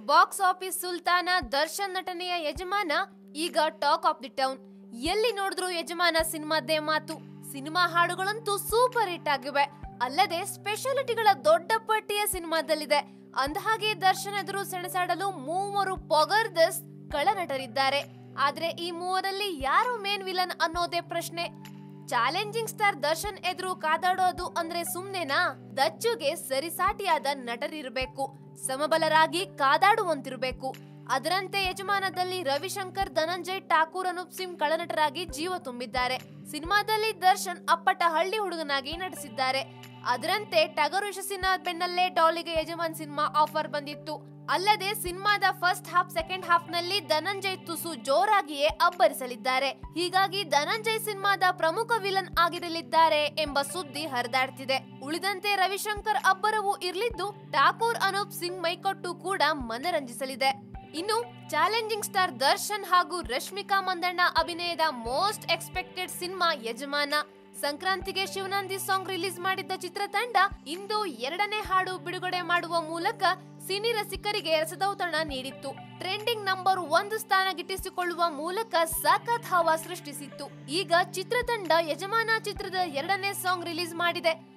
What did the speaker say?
box office ಸುಲ್ತಾನ ದರ್ಶನ್ ನಟನೆಯ ಯಜಮಾನ ಈಗ ಟಾಕ್ ಆಫ್ ದಿ ಟೌನ್ ಎಲ್ಲಿ ನೋಡಿದ್ರು ಯಜಮಾನ ಸಿನಿಮಾದ್ದೇ ಮಾತು ಸಿನಿಮಾ ಹಾಡುಗಳಂತೂ ಸೂಪರ್ ಹಿಟ್ ಆಗಿವೆ ಅಲ್ಲದೆ ಸ್ಪೆಷಾಲಿಟಿಗಳ ದೊಡ್ಡ ಪಟ್ಟಿಯ ಸಿನಿಮಾದಲ್ಲಿದೆ ಅಂದಹಾಗೆ ದರ್ಶನ್ ಎದುರು ಸೆಣಸಾಡಲು ಮೂವರು ಪೊಗರ್ದಸ್ ಕಳನಟರಿದ್ದಾರೆ ಆದ್ರೆ ಈ ಮೂವರಲ್ಲಿ ಯಾರು ಮೇನ್ ವಿಲನ್ ಅನ್ನೋದೇ ಪ್ರಶ್ನೆ ಚಾಲೆಂಜಿಂಗ್ ಸ್ಟಾರ್ ದರ್ಶನ್ ಎದುರು ಕಾದಾಡೋದು ಅಂದ್ರೆ ಸುಮ್ನೆನಾ ದಚ್ಚುಗೆ ಸರಿಸಾಟಿಯಾದ ನಟರಿರ್ಬೇಕು ಸಮಬಲರಾಗಿ ಕಾದಾಡುವಂತಿರ್ಬೇಕು ಅದರಂತೆ ಯಜಮಾನದಲ್ಲಿ ರವಿಶಂಕರ್ ಧನಂಜಯ್ ಠಾಕೂರ್ ಅನೂಪ್ ಸಿಂಗ್ ಕಳನಟರಾಗಿ ಜೀವ ತುಂಬಿದ್ದಾರೆ ಸಿನಿಮಾದಲ್ಲಿ ದರ್ಶನ್ ಅಪ್ಪಟ ಹಳ್ಳಿ ಹುಡುಗನಾಗಿ ನಟಿಸಿದ್ದಾರೆ ಅದರಂತೆ ಟಗರು ಯಶಸ್ಸಿನ ಬೆನ್ನಲ್ಲೇ ಡಾಲಿಗೆ ಯಜಮಾನ್ ಸಿನಿಮಾ ಆಫರ್ ಬಂದಿತ್ತು ಅಲ್ಲದೆ ಸಿನಿಮಾದ ಫಸ್ಟ್ ಹಾಫ್ ಸೆಕೆಂಡ್ ಹಾಫ್ ನಲ್ಲಿ ಧನಂಜಯ್ ತುಸು ಜೋರಾಗಿಯೇ ಅಬ್ಬರಿಸಲಿದ್ದಾರೆ ಹೀಗಾಗಿ ಧನಂಜಯ್ ಸಿನಿಮಾದ ಪ್ರಮುಖ ವಿಲನ್ ಆಗಿರಲಿದ್ದಾರೆ ಎಂಬ ಸುದ್ದಿ ಹರಿದಾಡ್ತಿದೆ ಉಳಿದಂತೆ ರವಿಶಂಕರ್ ಅಬ್ಬರವು ಇರ್ಲಿದ್ದು ಠಾಕೂರ್ ಅನೂಪ್ ಸಿಂಗ್ ಮೈಕೊಟ್ಟು ಕೂಡ ಮನರಂಜಿಸಲಿದೆ ಇನ್ನು ಚಾಲೆಂಜಿಂಗ್ ಸ್ಟಾರ್ ದರ್ಶನ್ ಹಾಗೂ ರಶ್ಮಿಕಾ ಮಂದಣ್ಣ ಅಭಿನಯದ ಮೋಸ್ಟ್ ಎಕ್ಸ್ಪೆಕ್ಟೆಡ್ ಸಿನಿಮಾ ಯಜಮಾನ ಸಂಕ್ರಾಂತಿಗೆ ಶಿವನಂದಿ ಸಾಂಗ್ ರಿಲೀಸ್ ಮಾಡಿದ್ದ ಚಿತ್ರತಂಡ ಇಂದು ಎರಡನೇ ಹಾಡು ಬಿಡುಗಡೆ ಮಾಡುವ ಮೂಲಕ ಸಿನಿ ರಸಿಕರಿಗೆ ರಸದೌತಣ ನೀಡಿತ್ತು ಟ್ರೆಂಡಿಂಗ್ ನಂಬರ್ ಒಂದು ಸ್ಥಾನ ಗಿಟ್ಟಿಸಿಕೊಳ್ಳುವ ಮೂಲಕ ಸಖತ್ ಹವಾ ಸೃಷ್ಟಿಸಿತ್ತು ಈಗ ಚಿತ್ರತಂಡ ಯಜಮಾನ ಚಿತ್ರದ ಎರಡನೇ ಸಾಂಗ್ ರಿಲೀಸ್ ಮಾಡಿದೆ